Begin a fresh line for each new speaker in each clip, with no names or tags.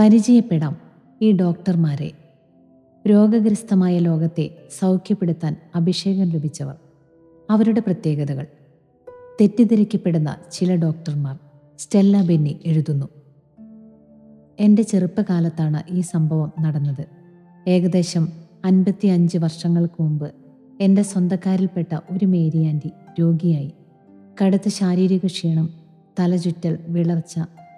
പരിചയപ്പെടാം ഈ ഡോക്ടർമാരെ രോഗഗ്രസ്തമായ ലോകത്തെ സൗഖ്യപ്പെടുത്താൻ അഭിഷേകം ലഭിച്ചവർ അവരുടെ പ്രത്യേകതകൾ തെറ്റിദ്ധരിക്കപ്പെടുന്ന ചില ഡോക്ടർമാർ സ്റ്റെല്ല ബെന്നി എഴുതുന്നു എൻ്റെ ചെറുപ്പകാലത്താണ് ഈ സംഭവം നടന്നത് ഏകദേശം അൻപത്തി അഞ്ച് വർഷങ്ങൾക്ക് മുമ്പ് എൻ്റെ സ്വന്തക്കാരിൽപ്പെട്ട ഒരു മേരിയാൻറ്റി രോഗിയായി കടുത്ത ശാരീരിക ക്ഷീണം തലചുറ്റൽ വിളർച്ച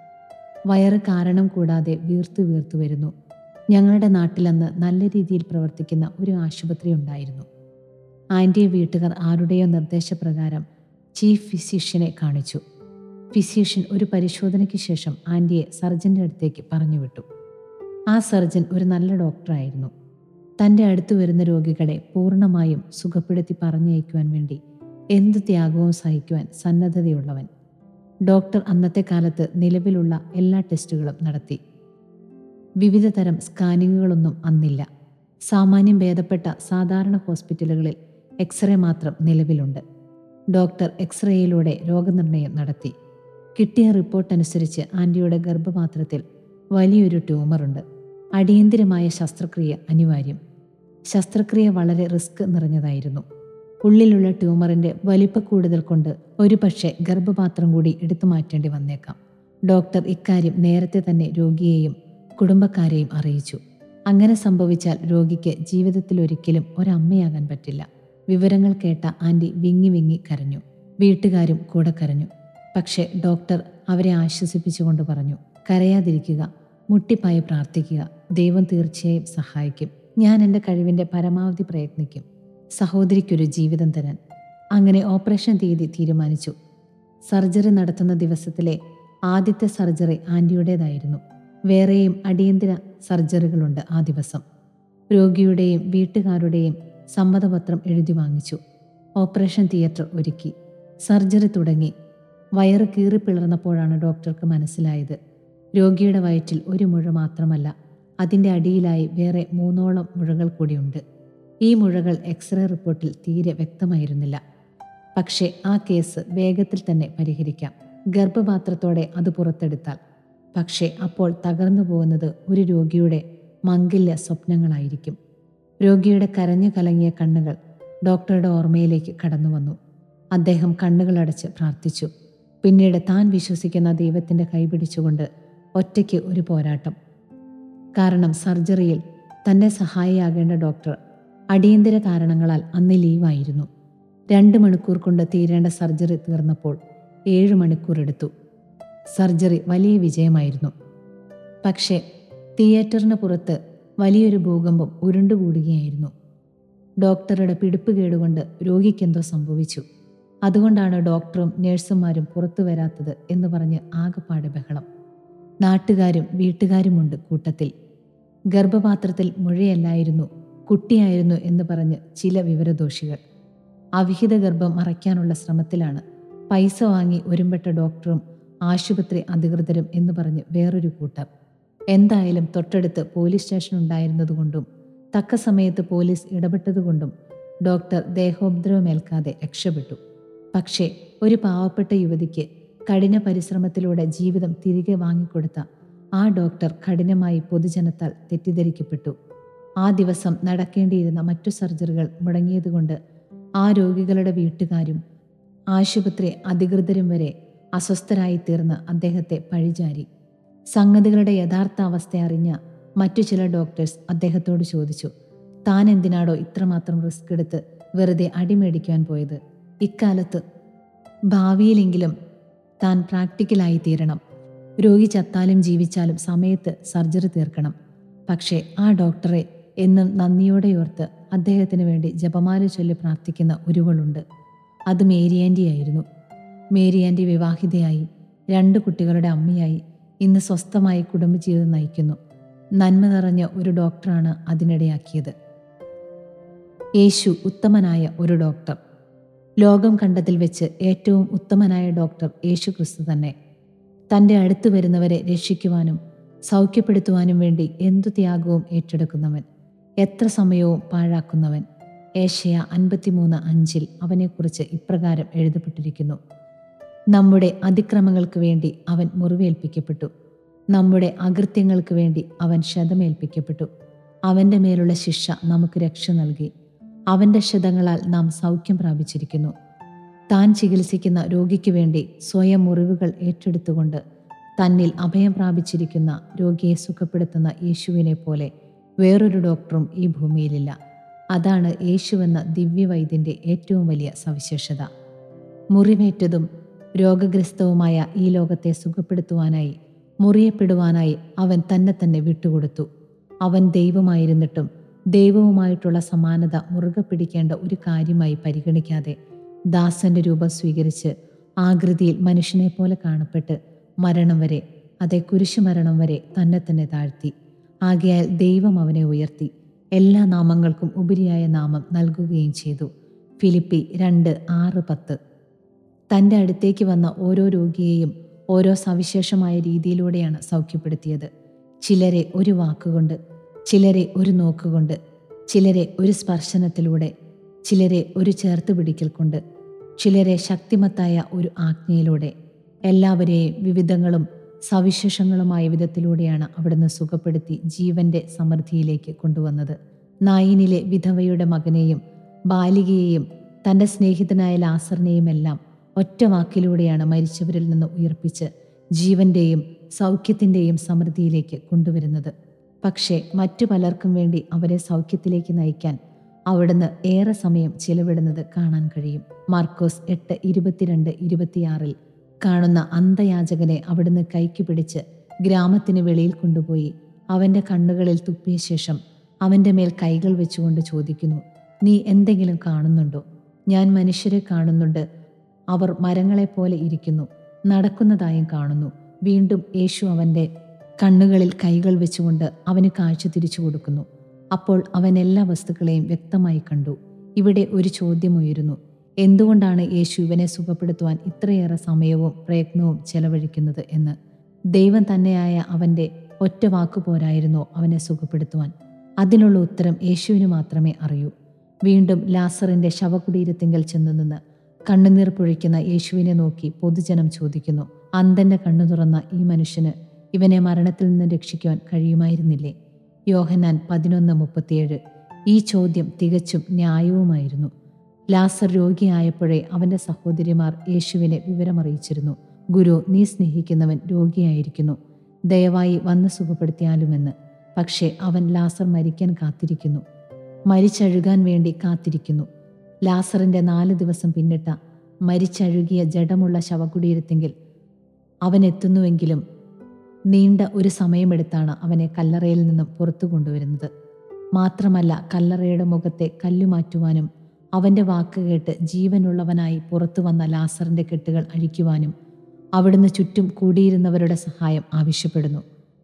വയറ് കാരണം കൂടാതെ വീർത്തു വീർത്തു വരുന്നു ഞങ്ങളുടെ നാട്ടിലന്ന് നല്ല രീതിയിൽ പ്രവർത്തിക്കുന്ന ഒരു ആശുപത്രി ഉണ്ടായിരുന്നു ആൻറ്റിയെ വീട്ടുകാർ ആരുടെയോ നിർദ്ദേശപ്രകാരം ചീഫ് ഫിസിഷ്യനെ കാണിച്ചു ഫിസിഷ്യൻ ഒരു പരിശോധനയ്ക്ക് ശേഷം ആൻറ്റിയെ സർജൻ്റെ അടുത്തേക്ക് പറഞ്ഞുവിട്ടു ആ സർജൻ ഒരു നല്ല ഡോക്ടറായിരുന്നു തൻ്റെ അടുത്ത് വരുന്ന രോഗികളെ പൂർണ്ണമായും സുഖപ്പെടുത്തി പറഞ്ഞയക്കുവാൻ വേണ്ടി എന്ത് ത്യാഗവും സഹിക്കുവാൻ സന്നദ്ധതയുള്ളവൻ ഡോക്ടർ അന്നത്തെ കാലത്ത് നിലവിലുള്ള എല്ലാ ടെസ്റ്റുകളും നടത്തി വിവിധ തരം സ്കാനിങ്ങുകളൊന്നും അന്നില്ല സാമാന്യം ഭേദപ്പെട്ട സാധാരണ ഹോസ്പിറ്റലുകളിൽ എക്സ്റേ മാത്രം നിലവിലുണ്ട് ഡോക്ടർ എക്സ്റേയിലൂടെ രോഗനിർണയം നടത്തി കിട്ടിയ റിപ്പോർട്ട് അനുസരിച്ച് ആൻറ്റിയുടെ ഗർഭപാത്രത്തിൽ വലിയൊരു ട്യൂമറുണ്ട് അടിയന്തിരമായ ശസ്ത്രക്രിയ അനിവാര്യം ശസ്ത്രക്രിയ വളരെ റിസ്ക് നിറഞ്ഞതായിരുന്നു ഉള്ളിലുള്ള ട്യൂമറിന്റെ വലിപ്പക്കൂടുതൽ കൊണ്ട് ഒരുപക്ഷെ ഗർഭപാത്രം കൂടി എടുത്തു മാറ്റേണ്ടി വന്നേക്കാം ഡോക്ടർ ഇക്കാര്യം നേരത്തെ തന്നെ രോഗിയെയും കുടുംബക്കാരെയും അറിയിച്ചു അങ്ങനെ സംഭവിച്ചാൽ രോഗിക്ക് ജീവിതത്തിൽ ഒരിക്കലും ഒരമ്മയാകാൻ പറ്റില്ല വിവരങ്ങൾ കേട്ട ആൻറ്റി വിങ്ങി വിങ്ങി കരഞ്ഞു വീട്ടുകാരും കൂടെ കരഞ്ഞു പക്ഷേ ഡോക്ടർ അവരെ ആശ്വസിപ്പിച്ചുകൊണ്ട് പറഞ്ഞു കരയാതിരിക്കുക മുട്ടിപ്പായി പ്രാർത്ഥിക്കുക ദൈവം തീർച്ചയായും സഹായിക്കും ഞാൻ എൻ്റെ കഴിവിൻ്റെ പരമാവധി പ്രയത്നിക്കും സഹോദരിക്കൊരു ജീവിതം തരാൻ അങ്ങനെ ഓപ്പറേഷൻ തീയതി തീരുമാനിച്ചു സർജറി നടത്തുന്ന ദിവസത്തിലെ ആദ്യത്തെ സർജറി ആൻറ്റിയുടേതായിരുന്നു വേറെയും അടിയന്തര സർജറികളുണ്ട് ആ ദിവസം രോഗിയുടെയും വീട്ടുകാരുടെയും സമ്മതപത്രം എഴുതി വാങ്ങിച്ചു ഓപ്പറേഷൻ തിയേറ്റർ ഒരുക്കി സർജറി തുടങ്ങി വയറ് കീറിപ്പിളർന്നപ്പോഴാണ് ഡോക്ടർക്ക് മനസ്സിലായത് രോഗിയുടെ വയറ്റിൽ ഒരു മുഴ മാത്രമല്ല അതിൻ്റെ അടിയിലായി വേറെ മൂന്നോളം മുഴകൾ കൂടിയുണ്ട് ഈ മുഴകൾ എക്സ്റേ റിപ്പോർട്ടിൽ തീരെ വ്യക്തമായിരുന്നില്ല പക്ഷേ ആ കേസ് വേഗത്തിൽ തന്നെ പരിഹരിക്കാം ഗർഭപാത്രത്തോടെ അത് പുറത്തെടുത്താൽ പക്ഷേ അപ്പോൾ തകർന്നു പോകുന്നത് ഒരു രോഗിയുടെ മംഗല്യ സ്വപ്നങ്ങളായിരിക്കും രോഗിയുടെ കരഞ്ഞു കലങ്ങിയ കണ്ണുകൾ ഡോക്ടറുടെ ഓർമ്മയിലേക്ക് കടന്നു വന്നു അദ്ദേഹം കണ്ണുകളടച്ച് പ്രാർത്ഥിച്ചു പിന്നീട് താൻ വിശ്വസിക്കുന്ന ദൈവത്തിൻ്റെ കൈപിടിച്ചുകൊണ്ട് ഒറ്റയ്ക്ക് ഒരു പോരാട്ടം കാരണം സർജറിയിൽ തന്നെ സഹായിയാകേണ്ട ഡോക്ടർ അടിയന്തര കാരണങ്ങളാൽ അന്ന് ലീവായിരുന്നു രണ്ട് മണിക്കൂർ കൊണ്ട് തീരേണ്ട സർജറി തീർന്നപ്പോൾ ഏഴ് മണിക്കൂർ എടുത്തു സർജറി വലിയ വിജയമായിരുന്നു പക്ഷേ തിയേറ്ററിന് പുറത്ത് വലിയൊരു ഭൂകമ്പം ഉരുണ്ടുകൂടുകയായിരുന്നു ഡോക്ടറുടെ പിടിപ്പ് കേടുകൊണ്ട് രോഗിക്കെന്തോ സംഭവിച്ചു അതുകൊണ്ടാണ് ഡോക്ടറും നഴ്സുമാരും പുറത്തു വരാത്തത് എന്ന് പറഞ്ഞ് ആകെപ്പാടെ ബഹളം നാട്ടുകാരും വീട്ടുകാരുമുണ്ട് കൂട്ടത്തിൽ ഗർഭപാത്രത്തിൽ മുഴയല്ലായിരുന്നു കുട്ടിയായിരുന്നു എന്ന് പറഞ്ഞ് ചില വിവരദോഷികൾ അവിഹിത ഗർഭം മറയ്ക്കാനുള്ള ശ്രമത്തിലാണ് പൈസ വാങ്ങി ഒരുമ്പെട്ട ഡോക്ടറും ആശുപത്രി അധികൃതരും എന്ന് പറഞ്ഞ് വേറൊരു കൂട്ടർ എന്തായാലും തൊട്ടടുത്ത് പോലീസ് സ്റ്റേഷൻ ഉണ്ടായിരുന്നതുകൊണ്ടും തക്ക സമയത്ത് പോലീസ് ഇടപെട്ടതുകൊണ്ടും ഡോക്ടർ ദേഹോപദ്രവമേൽക്കാതെ രക്ഷപ്പെട്ടു പക്ഷേ ഒരു പാവപ്പെട്ട യുവതിക്ക് കഠിന പരിശ്രമത്തിലൂടെ ജീവിതം തിരികെ വാങ്ങിക്കൊടുത്ത ആ ഡോക്ടർ കഠിനമായി പൊതുജനത്താൽ തെറ്റിദ്ധരിക്കപ്പെട്ടു ആ ദിവസം നടക്കേണ്ടിയിരുന്ന മറ്റു സർജറികൾ മുടങ്ങിയതുകൊണ്ട് ആ രോഗികളുടെ വീട്ടുകാരും ആശുപത്രി അധികൃതരും വരെ അസ്വസ്ഥരായി തീർന്ന് അദ്ദേഹത്തെ പഴിചാരി സംഗതികളുടെ യഥാർത്ഥ അവസ്ഥ അറിഞ്ഞ മറ്റു ചില ഡോക്ടേഴ്സ് അദ്ദേഹത്തോട് ചോദിച്ചു താൻ എന്തിനാടോ ഇത്രമാത്രം റിസ്ക് എടുത്ത് വെറുതെ അടിമേടിക്കുവാൻ പോയത് ഇക്കാലത്ത് ഭാവിയിലെങ്കിലും താൻ പ്രാക്ടിക്കലായി തീരണം രോഗി ചത്താലും ജീവിച്ചാലും സമയത്ത് സർജറി തീർക്കണം പക്ഷേ ആ ഡോക്ടറെ എന്നും നന്ദിയോടെയോർത്ത് അദ്ദേഹത്തിന് വേണ്ടി ജപമാല ചൊല്ലി പ്രാർത്ഥിക്കുന്ന ഒരുവളുണ്ട് അത് മേരിയാൻറ്റിയായിരുന്നു മേരിയാൻറ്റി വിവാഹിതയായി രണ്ട് കുട്ടികളുടെ അമ്മയായി ഇന്ന് സ്വസ്ഥമായി കുടുംബജീവിതം നയിക്കുന്നു നന്മ നിറഞ്ഞ ഒരു ഡോക്ടറാണ് അതിനിടയാക്കിയത് യേശു ഉത്തമനായ ഒരു ഡോക്ടർ ലോകം കണ്ടതിൽ വെച്ച് ഏറ്റവും ഉത്തമനായ ഡോക്ടർ യേശു ക്രിസ്തു തന്നെ തൻ്റെ അടുത്ത് വരുന്നവരെ രക്ഷിക്കുവാനും സൗഖ്യപ്പെടുത്തുവാനും വേണ്ടി എന്തു ത്യാഗവും ഏറ്റെടുക്കുന്നവൻ എത്ര സമയവും പാഴാക്കുന്നവൻ ഏഷ്യ അൻപത്തിമൂന്ന് അഞ്ചിൽ അവനെക്കുറിച്ച് ഇപ്രകാരം എഴുതപ്പെട്ടിരിക്കുന്നു നമ്മുടെ അതിക്രമങ്ങൾക്ക് വേണ്ടി അവൻ മുറിവേൽപ്പിക്കപ്പെട്ടു നമ്മുടെ അകൃത്യങ്ങൾക്ക് വേണ്ടി അവൻ ക്ഷതമേൽപ്പിക്കപ്പെട്ടു അവൻ്റെ മേലുള്ള ശിക്ഷ നമുക്ക് രക്ഷ നൽകി അവൻ്റെ ക്ഷതങ്ങളാൽ നാം സൗഖ്യം പ്രാപിച്ചിരിക്കുന്നു താൻ ചികിത്സിക്കുന്ന രോഗിക്ക് വേണ്ടി സ്വയം മുറിവുകൾ ഏറ്റെടുത്തുകൊണ്ട് തന്നിൽ അഭയം പ്രാപിച്ചിരിക്കുന്ന രോഗിയെ സുഖപ്പെടുത്തുന്ന യേശുവിനെ പോലെ വേറൊരു ഡോക്ടറും ഈ ഭൂമിയിലില്ല അതാണ് യേശുവെന്ന ദിവ്യവൈദ്യൻ്റെ ഏറ്റവും വലിയ സവിശേഷത മുറിവേറ്റതും രോഗഗ്രസ്തവുമായ ഈ ലോകത്തെ സുഖപ്പെടുത്തുവാനായി മുറിയപ്പെടുവാനായി അവൻ തന്നെ തന്നെ വിട്ടുകൊടുത്തു അവൻ ദൈവമായിരുന്നിട്ടും ദൈവവുമായിട്ടുള്ള സമാനത മുറുകെ പിടിക്കേണ്ട ഒരു കാര്യമായി പരിഗണിക്കാതെ ദാസന്റെ രൂപം സ്വീകരിച്ച് ആകൃതിയിൽ മനുഷ്യനെ പോലെ കാണപ്പെട്ട് മരണം വരെ അതെ കുരിശുമരണം വരെ തന്നെ തന്നെ താഴ്ത്തി ആകയാൽ ദൈവം അവനെ ഉയർത്തി എല്ലാ നാമങ്ങൾക്കും ഉപരിയായ നാമം നൽകുകയും ചെയ്തു ഫിലിപ്പി രണ്ട് ആറ് പത്ത് തൻ്റെ അടുത്തേക്ക് വന്ന ഓരോ രോഗിയെയും ഓരോ സവിശേഷമായ രീതിയിലൂടെയാണ് സൗഖ്യപ്പെടുത്തിയത് ചിലരെ ഒരു വാക്കുകൊണ്ട് ചിലരെ ഒരു നോക്കുകൊണ്ട് ചിലരെ ഒരു സ്പർശനത്തിലൂടെ ചിലരെ ഒരു ചേർത്ത് പിടിക്കൽ കൊണ്ട് ചിലരെ ശക്തിമത്തായ ഒരു ആജ്ഞയിലൂടെ എല്ലാവരെയും വിവിധങ്ങളും സവിശേഷങ്ങളുമായ വിധത്തിലൂടെയാണ് അവിടുന്ന് സുഖപ്പെടുത്തി ജീവന്റെ സമൃദ്ധിയിലേക്ക് കൊണ്ടുവന്നത് നായിനിലെ വിധവയുടെ മകനെയും ബാലികയെയും തൻ്റെ സ്നേഹിതനായ ലാസറിനെയും എല്ലാം ഒറ്റ വാക്കിലൂടെയാണ് മരിച്ചവരിൽ നിന്ന് ഉയർപ്പിച്ച് ജീവന്റെയും സൗഖ്യത്തിൻ്റെയും സമൃദ്ധിയിലേക്ക് കൊണ്ടുവരുന്നത് പക്ഷേ മറ്റു പലർക്കും വേണ്ടി അവരെ സൗഖ്യത്തിലേക്ക് നയിക്കാൻ അവിടുന്ന് ഏറെ സമയം ചിലവിടുന്നത് കാണാൻ കഴിയും മാർക്കോസ് എട്ട് ഇരുപത്തിരണ്ട് ഇരുപത്തിയാറിൽ കാണുന്ന അന്ധയാചകനെ അവിടുന്ന് കൈക്ക് പിടിച്ച് ഗ്രാമത്തിന് വെളിയിൽ കൊണ്ടുപോയി അവൻ്റെ കണ്ണുകളിൽ തുപ്പിയ ശേഷം അവൻ്റെ മേൽ കൈകൾ വെച്ചുകൊണ്ട് ചോദിക്കുന്നു നീ എന്തെങ്കിലും കാണുന്നുണ്ടോ ഞാൻ മനുഷ്യരെ കാണുന്നുണ്ട് അവർ മരങ്ങളെപ്പോലെ ഇരിക്കുന്നു നടക്കുന്നതായും കാണുന്നു വീണ്ടും യേശു അവൻ്റെ കണ്ണുകളിൽ കൈകൾ വെച്ചുകൊണ്ട് അവന് കാഴ്ച തിരിച്ചു കൊടുക്കുന്നു അപ്പോൾ അവൻ എല്ലാ വസ്തുക്കളെയും വ്യക്തമായി കണ്ടു ഇവിടെ ഒരു ചോദ്യമുയരുന്നു എന്തുകൊണ്ടാണ് യേശു ഇവനെ സുഖപ്പെടുത്തുവാൻ ഇത്രയേറെ സമയവും പ്രയത്നവും ചെലവഴിക്കുന്നത് എന്ന് ദൈവം തന്നെയായ അവൻ്റെ ഒറ്റ വാക്കു പോരായിരുന്നോ അവനെ സുഖപ്പെടുത്തുവാൻ അതിനുള്ള ഉത്തരം യേശുവിന് മാത്രമേ അറിയൂ വീണ്ടും ലാസറിന്റെ ശവകുടീരത്തിങ്കൽ ചെന്നു നിന്ന് കണ്ണുനീർ പൊഴിക്കുന്ന യേശുവിനെ നോക്കി പൊതുജനം ചോദിക്കുന്നു അന്തന്റെ കണ്ണു തുറന്ന ഈ മനുഷ്യന് ഇവനെ മരണത്തിൽ നിന്ന് രക്ഷിക്കുവാൻ കഴിയുമായിരുന്നില്ലേ യോഹന്നാൻ പതിനൊന്ന് മുപ്പത്തിയേഴ് ഈ ചോദ്യം തികച്ചും ന്യായവുമായിരുന്നു ലാസർ രോഗിയായപ്പോഴേ അവന്റെ സഹോദരിമാർ യേശുവിനെ വിവരമറിയിച്ചിരുന്നു ഗുരു നീ സ്നേഹിക്കുന്നവൻ രോഗിയായിരിക്കുന്നു ദയവായി വന്ന് സുഖപ്പെടുത്തിയാലുമെന്ന് പക്ഷേ അവൻ ലാസർ മരിക്കാൻ കാത്തിരിക്കുന്നു മരിച്ചഴുകാൻ വേണ്ടി കാത്തിരിക്കുന്നു ലാസറിന്റെ നാല് ദിവസം പിന്നിട്ട മരിച്ചഴുകിയ ജഡമുള്ള ശവകുടീരത്തെങ്കിൽ അവൻ എത്തുന്നുവെങ്കിലും നീണ്ട ഒരു സമയമെടുത്താണ് അവനെ കല്ലറയിൽ നിന്നും പുറത്തു കൊണ്ടുവരുന്നത് മാത്രമല്ല കല്ലറയുടെ മുഖത്തെ കല്ലുമാറ്റുവാനും അവൻ്റെ വാക്ക് കേട്ട് ജീവനുള്ളവനായി പുറത്തു വന്ന ലാസറിൻ്റെ കെട്ടുകൾ അഴിക്കുവാനും അവിടുന്ന് ചുറ്റും കൂടിയിരുന്നവരുടെ സഹായം ആവശ്യപ്പെടുന്നു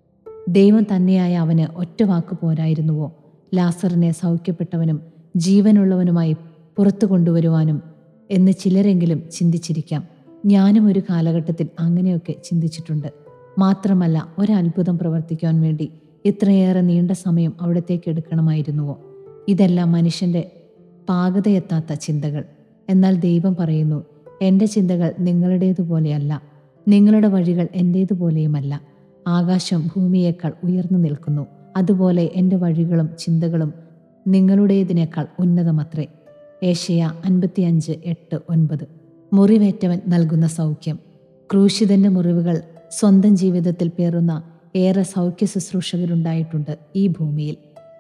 ദൈവം തന്നെയായ അവന് ഒറ്റ വാക്ക് പോരായിരുന്നുവോ ലാസറിനെ സൗഖ്യപ്പെട്ടവനും ജീവനുള്ളവനുമായി പുറത്തു കൊണ്ടുവരുവാനും എന്ന് ചിലരെങ്കിലും ചിന്തിച്ചിരിക്കാം ഞാനും ഒരു കാലഘട്ടത്തിൽ അങ്ങനെയൊക്കെ ചിന്തിച്ചിട്ടുണ്ട് മാത്രമല്ല ഒരത്ഭുതം പ്രവർത്തിക്കുവാൻ വേണ്ടി ഇത്രയേറെ നീണ്ട സമയം അവിടത്തേക്ക് എടുക്കണമായിരുന്നുവോ ഇതെല്ലാം മനുഷ്യൻ്റെ പാകതയെത്താത്ത ചിന്തകൾ എന്നാൽ ദൈവം പറയുന്നു എൻ്റെ ചിന്തകൾ നിങ്ങളുടേതുപോലെയല്ല നിങ്ങളുടെ വഴികൾ എൻ്റേതുപോലെയുമല്ല ആകാശം ഭൂമിയേക്കാൾ ഉയർന്നു നിൽക്കുന്നു അതുപോലെ എൻ്റെ വഴികളും ചിന്തകളും നിങ്ങളുടേതിനേക്കാൾ ഉന്നതമത്രേ ഏഷ്യ അൻപത്തിയഞ്ച് എട്ട് ഒൻപത് മുറിവേറ്റവൻ നൽകുന്ന സൗഖ്യം ക്രൂശിതന്റെ മുറിവുകൾ സ്വന്തം ജീവിതത്തിൽ പേറുന്ന ഏറെ സൗഖ്യ ശുശ്രൂഷകരുണ്ടായിട്ടുണ്ട് ഈ ഭൂമിയിൽ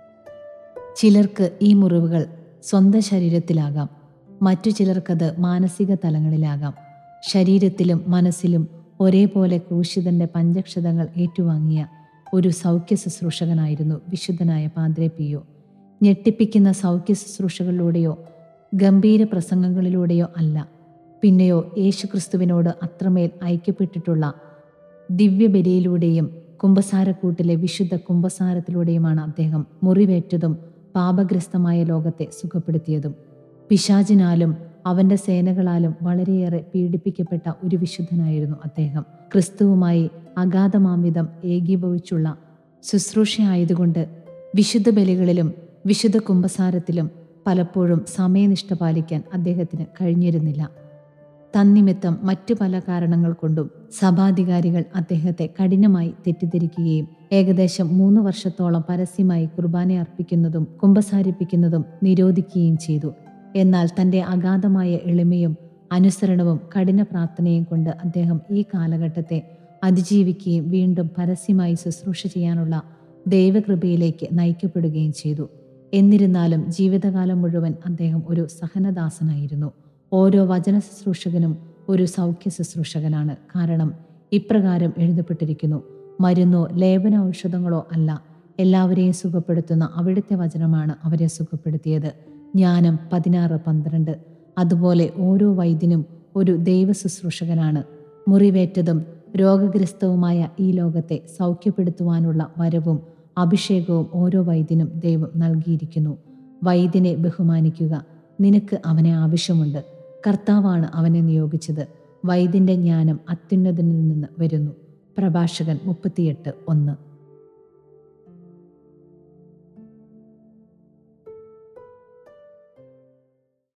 ചിലർക്ക് ഈ മുറിവുകൾ സ്വന്തം ശരീരത്തിലാകാം മറ്റു ചിലർക്കത് മാനസിക തലങ്ങളിലാകാം ശരീരത്തിലും മനസ്സിലും ഒരേപോലെ ക്രൂശിതന്റെ പഞ്ചക്ഷതങ്ങൾ ഏറ്റുവാങ്ങിയ ഒരു സൗഖ്യ ശുശ്രൂഷകനായിരുന്നു വിശുദ്ധനായ പാദ്രെ പിയോ ഞെട്ടിപ്പിക്കുന്ന സൗഖ്യ ശുശ്രൂഷകളിലൂടെയോ ഗംഭീര പ്രസംഗങ്ങളിലൂടെയോ അല്ല പിന്നെയോ യേശുക്രിസ്തുവിനോട് അത്രമേൽ ഐക്യപ്പെട്ടിട്ടുള്ള ദിവ്യബലിയിലൂടെയും കുംഭസാരക്കൂട്ടിലെ വിശുദ്ധ കുംഭസാരത്തിലൂടെയുമാണ് അദ്ദേഹം മുറിവേറ്റതും പാപഗ്രസ്തമായ ലോകത്തെ സുഖപ്പെടുത്തിയതും പിശാചിനാലും അവന്റെ സേനകളാലും വളരെയേറെ പീഡിപ്പിക്കപ്പെട്ട ഒരു വിശുദ്ധനായിരുന്നു അദ്ദേഹം ക്രിസ്തുവുമായി അഗാധമാംവിധം ഏകീഭവിച്ചുള്ള ശുശ്രൂഷയായതുകൊണ്ട് വിശുദ്ധ ബലികളിലും വിശുദ്ധ കുംഭസാരത്തിലും പലപ്പോഴും സമയനിഷ്ഠ പാലിക്കാൻ അദ്ദേഹത്തിന് കഴിഞ്ഞിരുന്നില്ല തന്നിമിത്തം മറ്റു പല കാരണങ്ങൾ കൊണ്ടും സഭാധികാരികൾ അദ്ദേഹത്തെ കഠിനമായി തെറ്റിദ്ധരിക്കുകയും ഏകദേശം മൂന്ന് വർഷത്തോളം പരസ്യമായി കുർബാന അർപ്പിക്കുന്നതും കുമ്പസാരിപ്പിക്കുന്നതും നിരോധിക്കുകയും ചെയ്തു എന്നാൽ തൻ്റെ അഗാധമായ എളിമയും അനുസരണവും കഠിന പ്രാർത്ഥനയും കൊണ്ട് അദ്ദേഹം ഈ കാലഘട്ടത്തെ അതിജീവിക്കുകയും വീണ്ടും പരസ്യമായി ശുശ്രൂഷ ചെയ്യാനുള്ള ദൈവകൃപയിലേക്ക് നയിക്കപ്പെടുകയും ചെയ്തു എന്നിരുന്നാലും ജീവിതകാലം മുഴുവൻ അദ്ദേഹം ഒരു സഹനദാസനായിരുന്നു ഓരോ വചന ശുശ്രൂഷകനും ഒരു സൗഖ്യ ശുശ്രൂഷകനാണ് കാരണം ഇപ്രകാരം എഴുതപ്പെട്ടിരിക്കുന്നു മരുന്നോ ലേപന ഔഷധങ്ങളോ അല്ല എല്ലാവരെയും സുഖപ്പെടുത്തുന്ന അവിടുത്തെ വചനമാണ് അവരെ സുഖപ്പെടുത്തിയത് ജ്ഞാനം പതിനാറ് പന്ത്രണ്ട് അതുപോലെ ഓരോ വൈദ്യനും ഒരു ദൈവ ശുശ്രൂഷകനാണ് മുറിവേറ്റതും രോഗഗ്രസ്തവുമായ ഈ ലോകത്തെ സൗഖ്യപ്പെടുത്തുവാനുള്ള വരവും അഭിഷേകവും ഓരോ വൈദ്യനും ദൈവം നൽകിയിരിക്കുന്നു വൈദ്യനെ ബഹുമാനിക്കുക നിനക്ക് അവനെ ആവശ്യമുണ്ട് കർത്താവാണ് അവനെ നിയോഗിച്ചത് വൈദ്യന്റെ ജ്ഞാനം അത്യുന്നതനിൽ നിന്ന് വരുന്നു പ്രഭാഷകൻ മുപ്പത്തിയെട്ട് ഒന്ന്